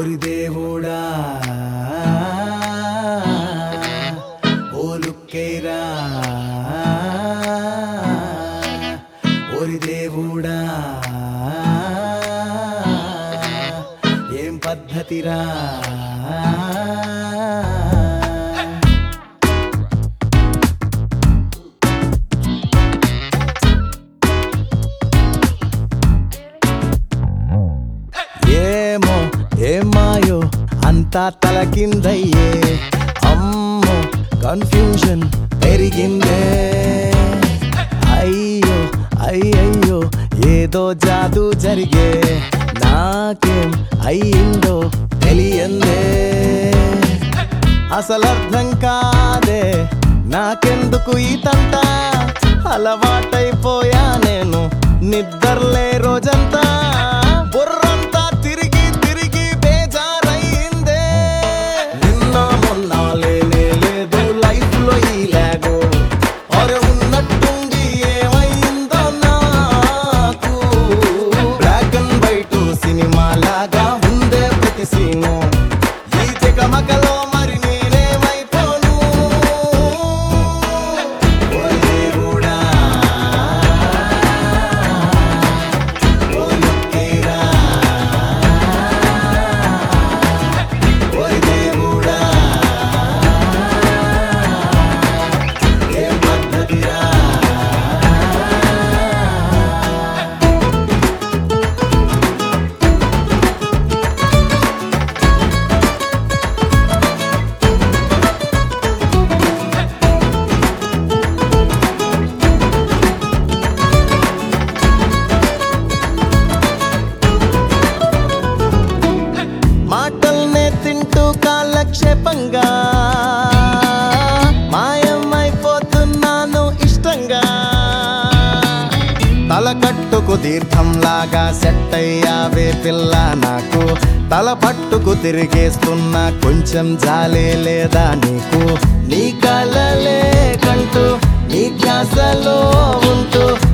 ఓరి దేవుడా ఓ లుక్కేరా ఓరి దేవుడా ఏం పద్ధతిరా ఏమో ఏమాయో అంతా తలకిందయ్యే అమ్మో కన్ఫ్యూజన్ పెరిగిందే అయ్యో అయ్యయ్యో ఏదో జాదు జరిగే నాకేం అయ్యిందో తెలియందే అసలు అర్థం కాదే నాకెందుకు ఈ తంట అలవాటైపోయా నేను నిద్రలే రోజంతా బుర్రంతా తిరిగి తిరిగి బేజారయ్యిందే నిన్న మొన్న లేనే లేదు లైఫ్ లో ఈ లేగో అరే ఉన్నట్టుండి ఏమైందో నాకు బ్లాక్ అండ్ వైట్ సినిమా లాగా ఉందే ప్రతి సీను ఈ తికమకలో మరి నేనేమైపోను ఓ దేవుడా ఓ లొక్కేరా ఓ దేవుడా ఏం పద్ధతిరా మాటల్నే తింటూ కాలక్షేపంగా మాయమైపోతున్నాను ఇష్టంగా తల కట్టుకు దీర్ఘంలాగా సెట్ అయ్యావే పిల్ల నాకు తల పట్టుకు తిరిగేస్తున్నా కొంచెం జాలే లేదా నీకు నీ కలలే కంటూ నీ ధ్యాసలో ఉంటూ